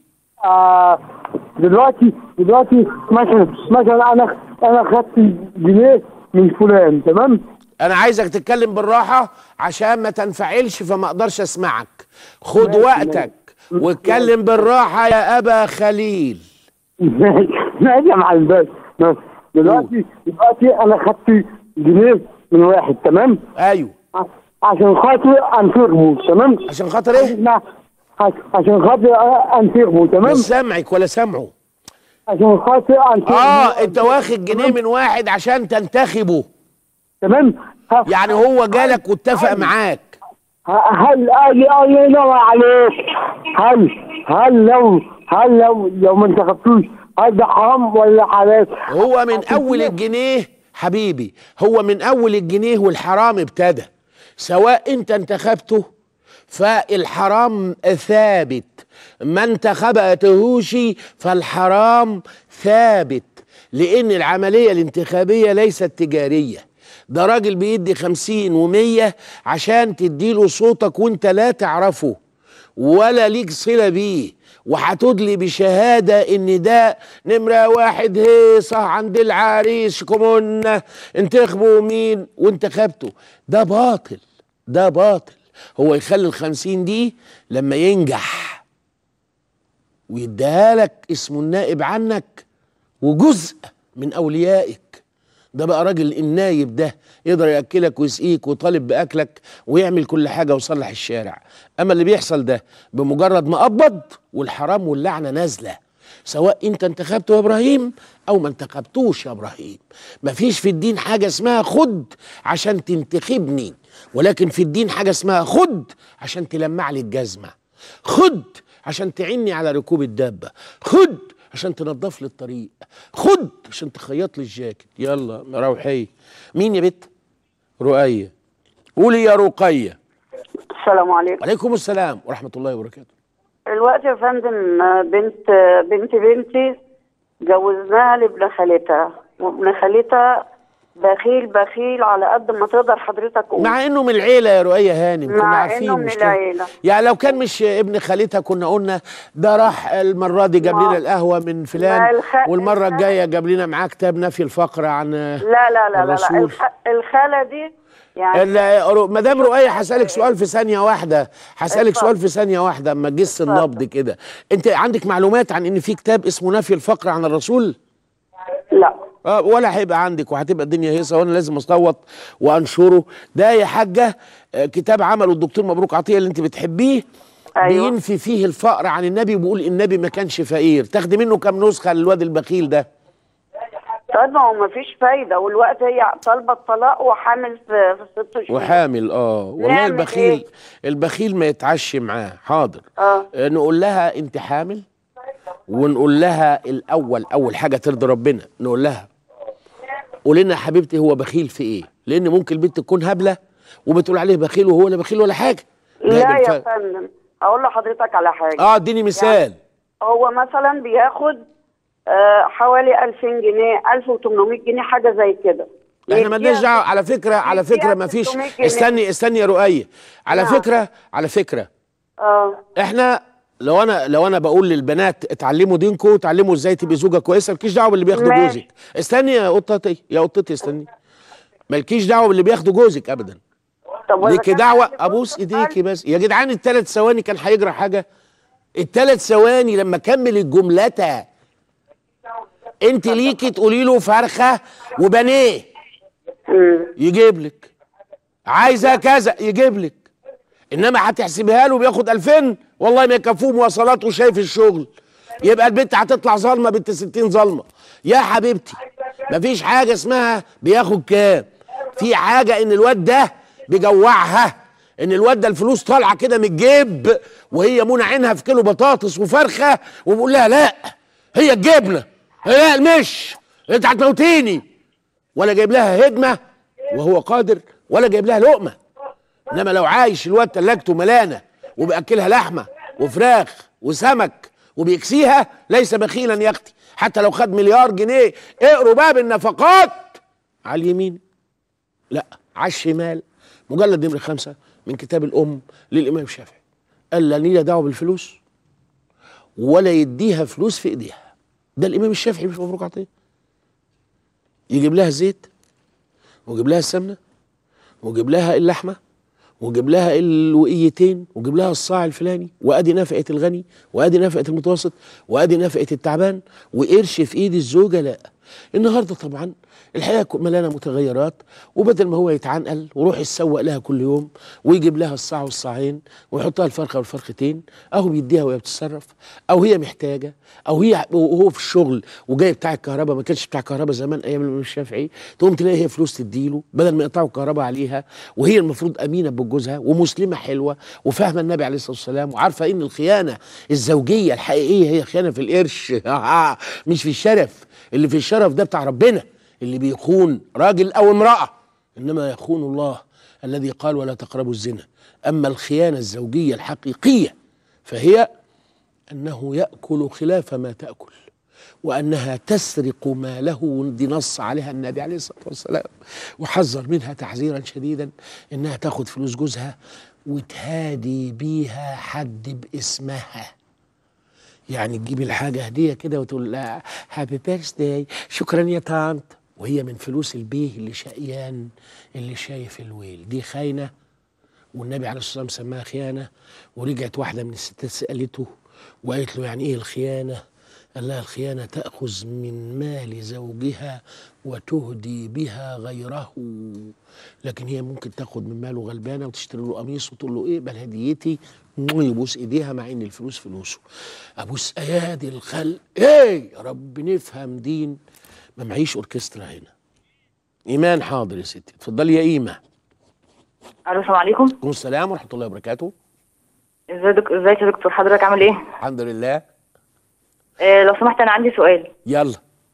آه دلوقتي دلوقتي مثلا مثلا انا انا خدت جنيه من فلان تمام انا عايزك تتكلم بالراحه عشان ما تنفعلش فما اقدرش اسمعك خد ماشي، وقتك ماشي. واتكلم بالراحه يا ابا خليل ماشي ماشي يا معلم بس بس دلوقتي دلوقتي انا خدت جنيه من واحد تمام ايوه ع- عشان خاطر انفقه تمام عشان خاطر ايه اسمع، عش- عشان خاطر انفقه تمام مش سامعك ولا سامعه عشان خاطر انفقه اه انت واخد جنيه من واحد عشان تنتخبه تمام ه- يعني هو جالك واتفق معاك ه- هل اجي الله ينور عليك هل هل لو هل لو لو ما انتخبتوش هل ده حرام ولا حلال؟ هو من اول الجنيه حبيبي هو من اول الجنيه والحرام ابتدى سواء انت انتخبته فالحرام ثابت ما انتخبتهوش فالحرام ثابت لان العملية الانتخابية ليست تجارية ده راجل بيدي خمسين ومية عشان تديله صوتك وانت لا تعرفه ولا ليك صلة بيه وهتدلي بشهادة ان ده نمرة واحد هيصة عند العريس كومونا انتخبوا مين وانتخبته ده باطل ده باطل هو يخلي الخمسين دي لما ينجح ويديها لك اسمه النائب عنك وجزء من اوليائك ده بقى راجل النايب ده يقدر ياكلك ويسقيك وطالب باكلك ويعمل كل حاجه ويصلح الشارع اما اللي بيحصل ده بمجرد ما قبض والحرام واللعنه نازله سواء انت انتخبته يا ابراهيم او ما انتخبتوش يا ابراهيم مفيش في الدين حاجه اسمها خد عشان تنتخبني ولكن في الدين حاجه اسمها خد عشان تلمع لي الجزمه خد عشان تعني على ركوب الدابه خد عشان تنظف لي الطريق خد عشان تخيط لي الجاكيت يلا روحي مين يا بت رؤية قولي يا رقية السلام عليكم وعليكم السلام ورحمة الله وبركاته الوقت يا فندم آه، بنت بنت بنتي جوزناها لابن خالتها وابن خالتها بخيل بخيل على قد ما تقدر حضرتك قول مع انه من العيلة يا رؤية هانم كنا مع عارفين إنه من مش كده؟ العيلة. يعني لو كان مش ابن خالتها كنا قلنا ده راح المرة دي جاب ما- لنا القهوة من ما فلان الخ- والمرة الخ- الجاية جاب لنا معاه كتاب نفي الفقر عن لا لا لا لا, لا. الرسول. الخ... الخالة دي يعني ال- مدام رؤية هسألك سؤال في ثانية واحدة هسألك اتفضل. سؤال في ثانية واحدة اما تجس النبض كده انت عندك معلومات عن ان في كتاب اسمه نفي الفقر عن الرسول لا اه ولا هيبقى عندك وهتبقى الدنيا هيصه وانا لازم اصوت وانشره ده يا حاجه آه، كتاب عمله الدكتور مبروك عطيه اللي انت بتحبيه أيوة. بينفي فيه الفقر عن النبي وبيقول النبي ما كانش فقير تاخدي منه كام نسخه للواد البخيل ده طيب ما هو ما فيش فايده والوقت هي طالبه الطلاق وحامل في في ست شهور وحامل اه والله نعمل البخيل إيه؟ البخيل ما يتعش معاه حاضر اه آه، نقول لها انت حامل ونقول لها الاول اول حاجه ترضي ربنا نقول لها قولي لنا يا حبيبتي هو بخيل في ايه لان ممكن البنت تكون هبله وبتقول عليه بخيل وهو لا بخيل ولا حاجه ده لا بالف- يا فندم اقول لحضرتك على حاجه اه اديني مثال هو مثلا بياخد آه، حوالي 2000 جنيه 1800 جنيه حاجه زي كده احنا مالناش يديها- دعوه على فكره على يديها فكره ما فيش 600 جنيه. استني استني يا رؤيه على نعم. فكره على فكره اه احنا لو انا لو انا بقول للبنات اتعلموا دينكم اتعلموا ازاي تبقي زوجه كويسه مالكيش دعوه باللي بياخدوا ماشي. جوزك استني يا قطتي يا قطتي استني مالكيش دعوه باللي بياخدوا جوزك ابدا طب وإذا ليكي كان دعوه عندي ابوس فرصة ايديكي بس يا جدعان الثلاث ثواني كان هيجرى حاجه الثلاث ثواني لما اكمل الجملة انت ليكي تقولي له فرخه وبانيه مم. يجيب لك عايزه كذا يجيب لك انما هتحسبها له بياخد 2000 والله ما يكفوه مواصلات وشايف الشغل يبقى البنت هتطلع ظالمه بنت 60 ظالمه يا حبيبتي مفيش حاجه اسمها بياخد كام في حاجه ان الواد ده بيجوعها ان الواد ده الفلوس طالعه كده من الجيب وهي منى عينها في كيلو بطاطس وفرخه وبقول لها لا هي الجبنه لا المش انت هتموتيني ولا جايب لها هدمه وهو قادر ولا جايب لها لقمه انما لو عايش الواد تلاجته ملانه وبياكلها لحمه وفراخ وسمك وبيكسيها ليس بخيلا يا اختي حتى لو خد مليار جنيه اقروا باب النفقات على اليمين لا على الشمال مجلد نمرة خمسة من كتاب الأم للإمام الشافعي قال لا لينا دعوة بالفلوس ولا يديها فلوس في إيديها ده الإمام الشافعي مش مبروك عطيه يجيب لها الزيت ويجيب لها السمنة ويجيب لها اللحمة ويجيب لها الوقيتين ويجيب لها الصاع الفلاني وادي نفقه الغني وادي نفقه المتوسط وادي نفقه التعبان وقرش في ايد الزوجه لا النهارده طبعا الحياه ك- مليانه متغيرات وبدل ما هو يتعنقل ويروح يتسوق لها كل يوم ويجيب لها الصاع والصاعين ويحطها الفرخه والفرختين اهو بيديها وهي بتتصرف او هي محتاجه او هي وهو في الشغل وجاي بتاع الكهرباء ما كانش بتاع كهرباء زمان ايام الامام الشافعي تقوم تلاقي هي فلوس تديله بدل ما يقطعوا الكهرباء عليها وهي المفروض امينه بجوزها ومسلمه حلوه وفاهمه النبي عليه الصلاه والسلام وعارفه ان الخيانه الزوجيه الحقيقيه هي خيانه في القرش مش في الشرف اللي في الشرف ده بتاع ربنا اللي بيخون راجل او امراه انما يخون الله الذي قال ولا تقربوا الزنا اما الخيانه الزوجيه الحقيقيه فهي انه ياكل خلاف ما تاكل وانها تسرق ماله دي نص عليها النبي عليه الصلاه والسلام وحذر منها تحذيرا شديدا انها تاخد فلوس جوزها وتهادي بيها حد باسمها يعني تجيب الحاجه هديه كده وتقول لها هابي بيرثداي شكرا يا طنط وهي من فلوس البيه اللي شقيان اللي شايف الويل دي خاينه والنبي عليه الصلاه والسلام سماها خيانه ورجعت واحده من الستات سالته وقالت له يعني ايه الخيانه؟ قال لها الخيانه تاخذ من مال زوجها وتهدي بها غيره لكن هي ممكن تاخد من ماله غلبانه وتشتري له قميص وتقول له ايه بل هديتي يبوس ايديها مع ان الفلوس فلوسه ابوس ايادي الخلق ايه يا رب نفهم دين ما معيش اوركسترا هنا ايمان حاضر يا ستي اتفضلي يا ايمه الو السلام عليكم عليكم السلام ورحمه الله وبركاته ازاي دك... ازيك يا دكتور حضرتك عامل ايه الحمد لله آه لو سمحت انا عندي سؤال يلا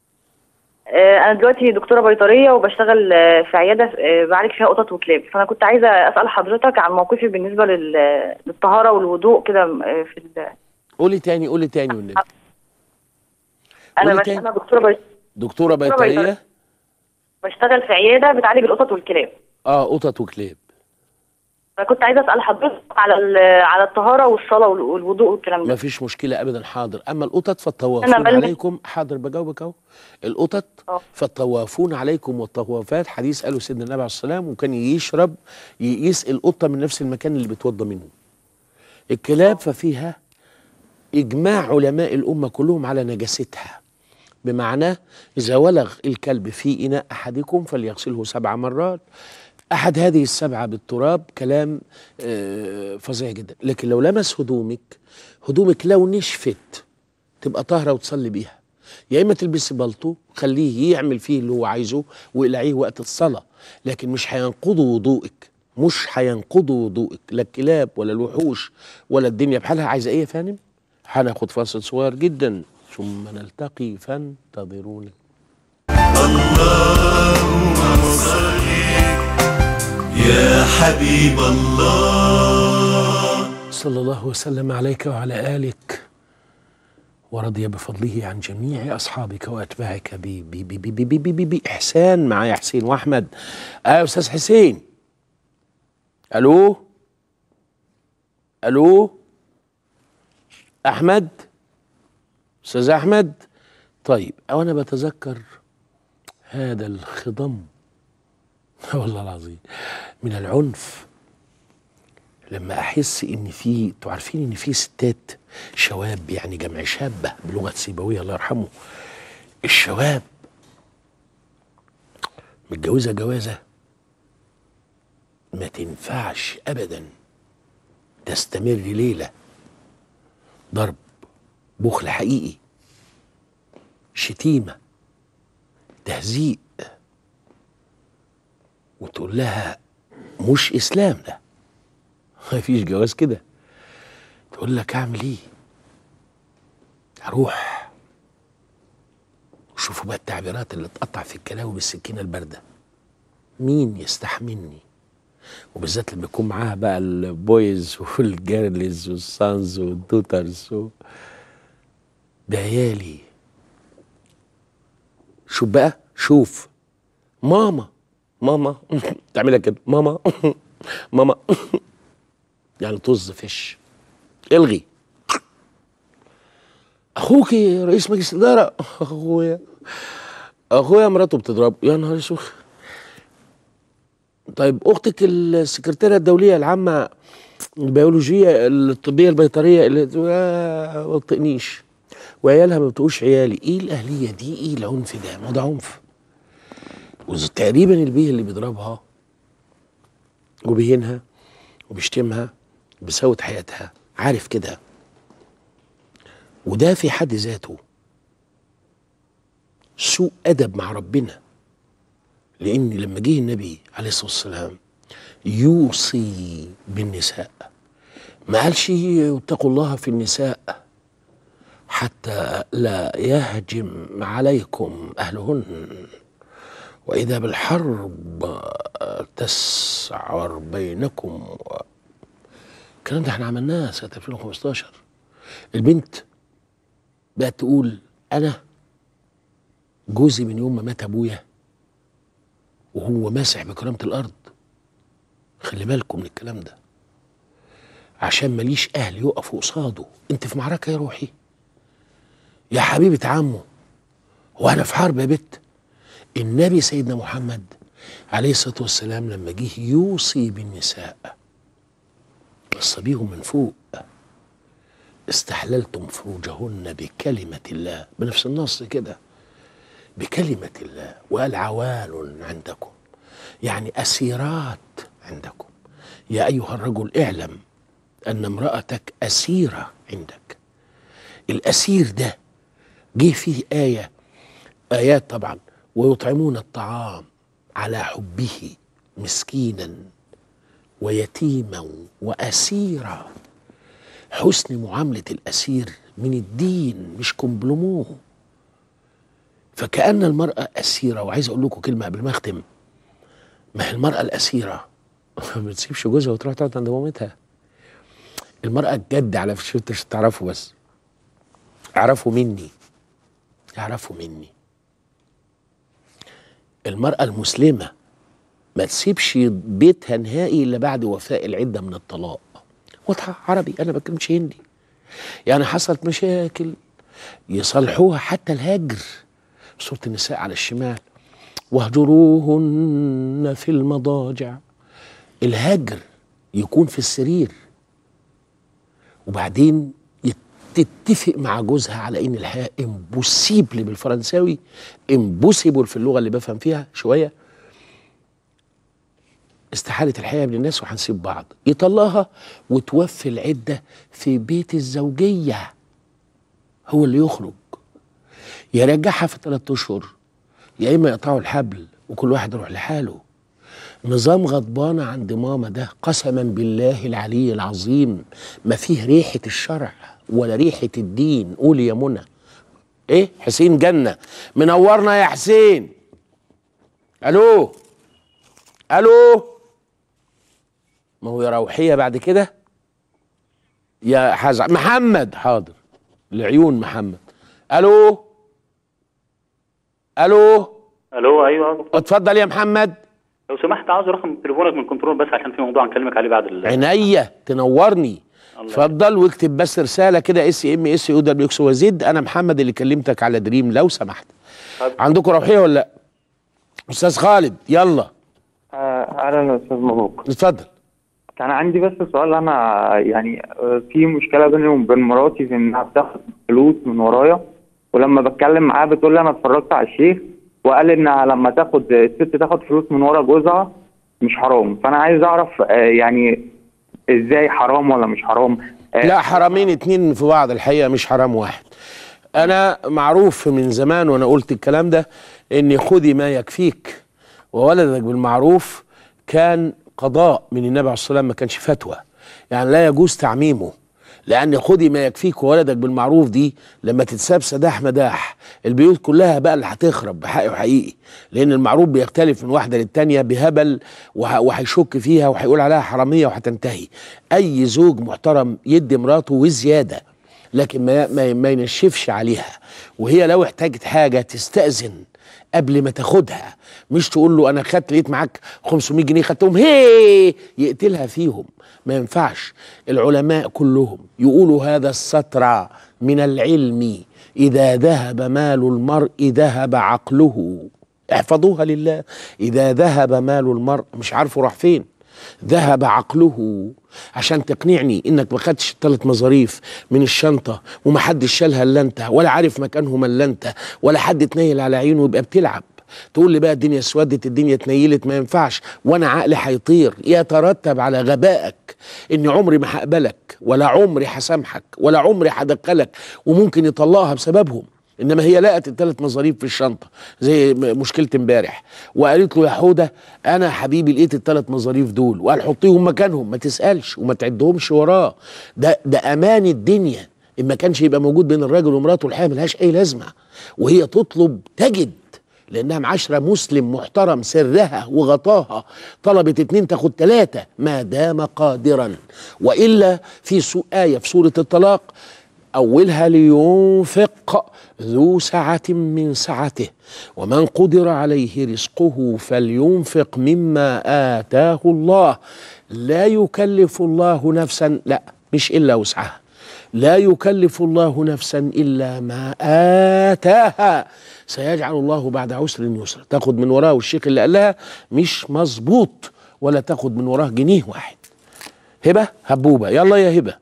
آه انا دلوقتي دكتوره بيطريه وبشتغل آه في عياده آه بعالج فيها قطط وكلاب فانا كنت عايزه اسال حضرتك عن موقفي بالنسبه لل... للطهاره والوضوء كده آه في ال... قولي تاني قولي تاني والنبي انا قولي بش... تاني. انا دكتوره بي... دكتوره بيطرية. بيطريه بشتغل في عياده بتعالج القطط والكلاب اه قطط وكلاب فكنت عايزه اسال حضرتك على ال- على الطهاره والصلاه وال- والوضوء والكلام ما ده فيش مشكلة أبدا حاضر أما القطط فالطوافون أنا بلبس- عليكم حاضر بجاوبك أهو القطط اه. فالطوافون عليكم والطوافات حديث قاله سيدنا النبي عليه الصلاة والسلام وكان يشرب ي- يسقي القطة من نفس المكان اللي بيتوضى منه الكلاب ففيها إجماع علماء الأمة كلهم على نجاستها بمعنى إذا ولغ الكلب في إناء أحدكم فليغسله سبع مرات أحد هذه السبعة بالتراب كلام آه، فظيع جدا لكن لو لمس هدومك هدومك لو نشفت تبقى طاهرة وتصلي بيها يا إما تلبسي بلطو خليه يعمل فيه اللي هو عايزه واقلعيه وقت الصلاة لكن مش هينقضوا وضوءك مش هينقضوا وضوءك لا الكلاب ولا الوحوش ولا الدنيا بحالها عايزة إيه يا فندم؟ هناخد فاصل صغير جدا ثم نلتقي فانتظرونا يا حبيب الله صلى الله وسلم عليك وعلى آلك ورضي بفضله عن جميع أصحابك وأتباعك ب- ب- ب- ب- ب- ب- ب- بإحسان معايا حسين وأحمد آه يا أستاذ حسين ألو ألو أحمد أستاذ أحمد طيب أو أنا بتذكر هذا الخضم والله العظيم من العنف لما احس ان في انتوا عارفين ان في ستات شواب يعني جمع شابه بلغه سيبويه الله يرحمه الشواب متجوزه جوازه ما تنفعش ابدا تستمر ليله ضرب بخل حقيقي شتيمه تهزيء وتقول لها مش اسلام ده ما فيش جواز كده تقول لك اعمل ايه اروح شوفوا بقى التعبيرات اللي تقطع في الكلاوي بالسكينه البارده مين يستحملني وبالذات لما يكون معاها بقى البويز والجيرلز والسانز والدوترز و... ده عيالي شوف بقى شوف ماما ماما تعملها كده ماما ماما يعني طز فش الغي اخوك رئيس مجلس الاداره اخويا اخويا مراته بتضرب يا نهار اسود طيب اختك السكرتيره الدوليه العامه البيولوجيه الطبيه البيطريه اللي آه، ما تطقنيش وعيالها ما بتقوش عيالي ايه الاهليه دي ايه العنف ده ما هو ده عنف وتقريبا البيه اللي بيضربها وبيهينها وبيشتمها بيسوت حياتها عارف كده وده في حد ذاته سوء ادب مع ربنا لان لما جه النبي عليه الصلاه والسلام يوصي بالنساء ما قالش اتقوا الله في النساء حتى لا يهجم عليكم اهلهن واذا بالحرب تسعر بينكم الكلام ده احنا عملناه سنه 2015 البنت بقت تقول انا جوزي من يوم ما مات ابويا وهو ماسح بكرامه الارض خلي بالكم من الكلام ده عشان ماليش اهل يقفوا قصاده انت في معركه يا روحي يا حبيبه عمه وانا في حرب يا بت النبي سيدنا محمد عليه الصلاه والسلام لما جه يوصي بالنساء وصى بيهم من فوق استحللتم فروجهن بكلمة الله بنفس النص كده بكلمة الله وقال عوال عندكم يعني أسيرات عندكم يا أيها الرجل اعلم أن امرأتك أسيرة عندك الأسير ده جه فيه آية آيات طبعا ويطعمون الطعام على حبه مسكينا ويتيما وأسيرا حسن معاملة الأسير من الدين مش كومبلوموه فكأن المرأة أسيرة وعايز أقول لكم كلمة قبل ما أختم ما هي المرأة الأسيرة ما بتسيبش جوزها وتروح تقعد عند مامتها المرأة الجد على فكرة انتوا مش تعرفوا بس اعرفوا مني اعرفوا مني المرأة المسلمة ما تسيبش بيتها نهائي الا بعد وفاء العده من الطلاق واضحه عربي انا ما بتكلمش هندي يعني حصلت مشاكل يصلحوها حتى الهجر سوره النساء على الشمال واهجروهن في المضاجع الهجر يكون في السرير وبعدين يت- تتفق مع جوزها على ان الحياه امبوسيبل بالفرنساوي امبوسيبل في اللغه اللي بفهم فيها شويه استحاله الحياه بين الناس وهنسيب بعض يطلقها وتوفي العده في بيت الزوجيه هو اللي يخرج يرجعها في ثلاثة اشهر يا اما يقطعوا الحبل وكل واحد يروح لحاله نظام غضبانة عند ماما ده قسما بالله العلي العظيم ما فيه ريحة الشرع ولا ريحة الدين قولي يا منى ايه حسين جنة منورنا يا حسين الو الو ما هو يا روحية بعد كده يا حاج محمد حاضر لعيون محمد الو الو الو ايوه اتفضل يا محمد لو سمحت عاوز رقم تليفونك من كنترول بس عشان في موضوع هنكلمك عليه بعد ال... عينيا تنورني الله اتفضل واكتب بس رساله كده اس ام اس يو دبليو اكس وزد انا محمد اللي كلمتك على دريم لو سمحت طب. عندكم روحيه ولا لا استاذ خالد يلا آه، اهلا يا استاذ مبروك اتفضل كان عندي بس سؤال انا يعني آه، في مشكله بيني وبين مراتي في انها بتاخد فلوس من ورايا ولما بتكلم معاها بتقول لي انا اتفرجت على الشيخ وقال انها لما تاخد الست تاخد فلوس من ورا جوزها مش حرام فانا عايز اعرف آه، يعني ازاي حرام ولا مش حرام آه، لا حرامين اتنين في بعض الحقيقه مش حرام واحد انا معروف من زمان وانا قلت الكلام ده ان خذي ما يكفيك وولدك بالمعروف كان قضاء من النبي عليه الصلاه والسلام ما كانش فتوى يعني لا يجوز تعميمه لان خذي ما يكفيك وولدك بالمعروف دي لما تتساب سداح مداح البيوت كلها بقى اللي هتخرب بحق وحقيقي لان المعروف بيختلف من واحده للتانيه بهبل وه- وهيشك فيها وهيقول عليها حراميه وهتنتهي اي زوج محترم يدي مراته وزياده لكن ما ما, ما ينشفش عليها وهي لو احتاجت حاجه تستاذن قبل ما تاخدها مش تقول له انا خدت لقيت معاك 500 جنيه خدتهم هي يقتلها فيهم ما ينفعش العلماء كلهم يقولوا هذا الستر من العلم اذا ذهب مال المرء ذهب عقله احفظوها لله اذا ذهب مال المرء مش عارفه راح فين ذهب عقله عشان تقنعني انك ما خدتش الثلاث مظاريف من الشنطه ومحدش شالها الا انت ولا عارف مكانهم الا انت ولا حد اتنيل على عينه يبقى بتلعب تقول لي بقى الدنيا اسودت الدنيا اتنيلت ما ينفعش وانا عقلي هيطير يترتب على غبائك اني عمري ما هقبلك ولا عمري هسامحك ولا عمري هدخلك وممكن يطلقها بسببهم انما هي لقت الثلاث مظاريف في الشنطه زي م- مشكله امبارح وقالت له يا حوده انا حبيبي لقيت الثلاث مظاريف دول وقال حطيهم مكانهم ما تسالش وما تعدهمش وراه ده ده امان الدنيا ان ما كانش يبقى موجود بين الراجل ومراته الحياه ملهاش اي لازمه وهي تطلب تجد لانها معاشره مسلم محترم سرها وغطاها طلبت اتنين تاخد تلاته ما دام قادرا والا في سو ايه في سوره الطلاق أولها لينفق ذو سعة من سعته ومن قدر عليه رزقه فلينفق مما آتاه الله لا يكلف الله نفسا لا مش إلا وسعها لا يكلف الله نفسا إلا ما آتاها سيجعل الله بعد عسر يسرا تاخد من وراه الشيخ اللي قال لها مش مظبوط ولا تاخد من وراه جنيه واحد هبة هبوبة يلا يا هبة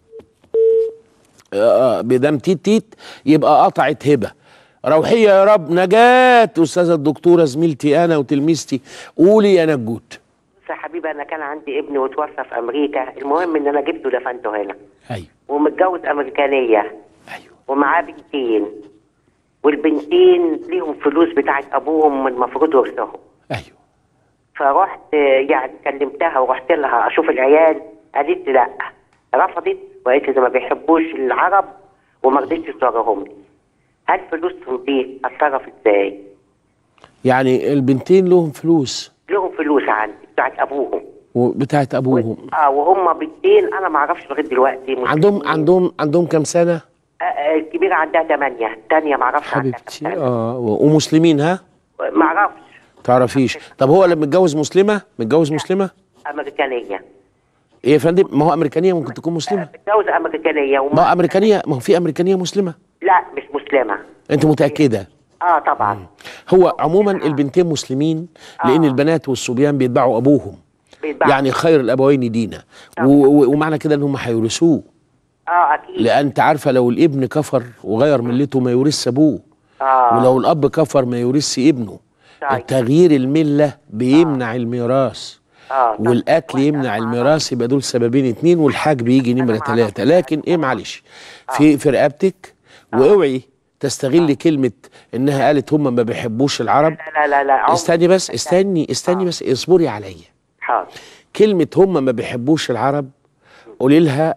آه، بدم تيت تيت يبقى قطعت هبه روحيه يا رب نجاة استاذه الدكتوره زميلتي انا وتلميذتي قولي يا نجوت بص يا حبيبي انا كان عندي ابن وتوفى في امريكا المهم ان انا جبته دفنته هنا ايوه ومتجوز امريكانيه ايوه ومعاه بنتين والبنتين ليهم فلوس بتاعت ابوهم المفروض ورثهم ايوه فرحت آه، يعني كلمتها ورحت لها اشوف العيال قالت لي لا رفضت وقالت لي ده ما بيحبوش العرب وما رضيتش تصورهم لي هل فلوسهم دي اتصرف ازاي؟ يعني البنتين لهم فلوس لهم فلوس عندي بتاعت ابوهم وبتاعت ابوهم اه وهم بنتين انا ما اعرفش لغايه دلوقتي عندهم عندهم عندهم كام سنه آه، آه، الكبيره عندها ثمانيه الثانيه ما اعرفش عندها حبيبتي اه و- ومسلمين ها ما اعرفش تعرفيش طب هو لما متجوز مسلمه متجوز مسلمه امريكانيه ايه يا فندم ما هو امريكانيه ممكن تكون مسلمه متجوز امريكانيه ما وما هو امريكانيه ما هو في امريكانيه مسلمه لا مش مسلمه انت متاكده اه طبعا هو عموما البنتين مسلمين لان البنات والصبيان بيتبعوا ابوهم بيتبعوا. يعني خير الابوين دينا و- و- ومعنى كده ان هم هيورثوه اه اكيد لان انت عارفه لو الابن كفر وغير ملته ما يورث ابوه اه ولو الاب كفر ما يورث ابنه طيب. تغيير المله بيمنع الميراث اه طب والاكل يمنع الميراث يبقى دول سببين اتنين والحاج بيجي نمره ثلاثه لكن ايه معلش في في رقبتك واوعي تستغلي كلمه انها قالت هم ما بيحبوش العرب لا لا لا عمر. استني بس استني استني بس اصبري عليا حاضر كلمه هم ما بيحبوش العرب قولي لها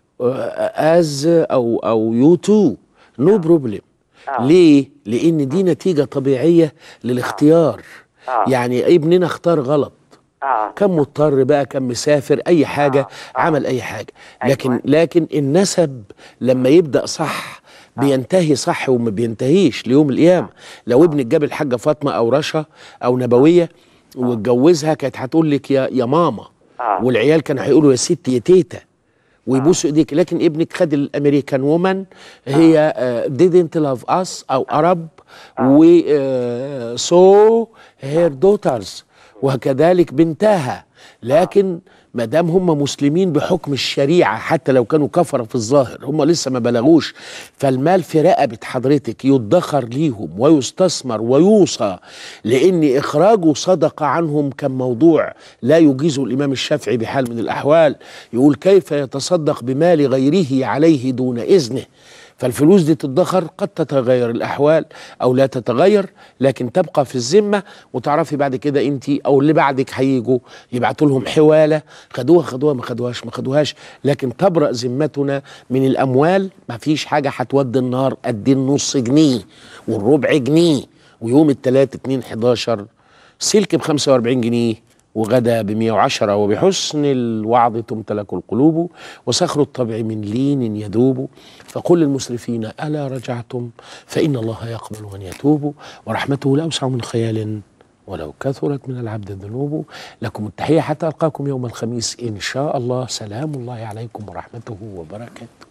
از او او يو تو نو بروبلم ليه لان دي نتيجه طبيعيه للاختيار آه. يعني ابننا اختار غلط اه كان مضطر بقى كان مسافر اي حاجه عمل اي حاجه لكن لكن النسب لما يبدا صح بينتهي صح وما بينتهيش ليوم القيامه لو ابنك جاب الحاجه فاطمه او رشا او نبويه واتجوزها كانت هتقول لك يا يا ماما آه. والعيال كانوا هيقولوا يا ستي يا تيتا ويبوسوا ايديك لكن ابنك خد الامريكان وومن هي didn't love us او عرب و سو هير دوترز وكذلك بنتها لكن ما دام هم مسلمين بحكم الشريعه حتى لو كانوا كفره في الظاهر هم لسه ما بلغوش فالمال في رقبه حضرتك يدخر ليهم ويستثمر ويوصى لان اخراجه صدقه عنهم كان موضوع لا يجيزه الامام الشافعي بحال من الاحوال يقول كيف يتصدق بمال غيره عليه دون اذنه فالفلوس دي تدخر قد تتغير الاحوال او لا تتغير لكن تبقى في الذمه وتعرفي بعد كده انت او اللي بعدك هيجوا يبعتوا لهم حواله خدوها خدوها ما خدوهاش ما خدوهاش لكن تبرأ ذمتنا من الاموال ما فيش حاجه هتودي النار قد النص جنيه والربع جنيه ويوم الثلاث 2 11 سلك ب 45 جنيه وغدا ب 110 وبحسن الوعظ تمتلك القلوب وصخر الطبع من لين يذوب فقل للمسرفين ألا رجعتم فإن الله يقبل من يتوب ورحمته لا أوسع من خيال ولو كثرت من العبد الذنوب لكم التحية حتى ألقاكم يوم الخميس إن شاء الله سلام الله عليكم ورحمته وبركاته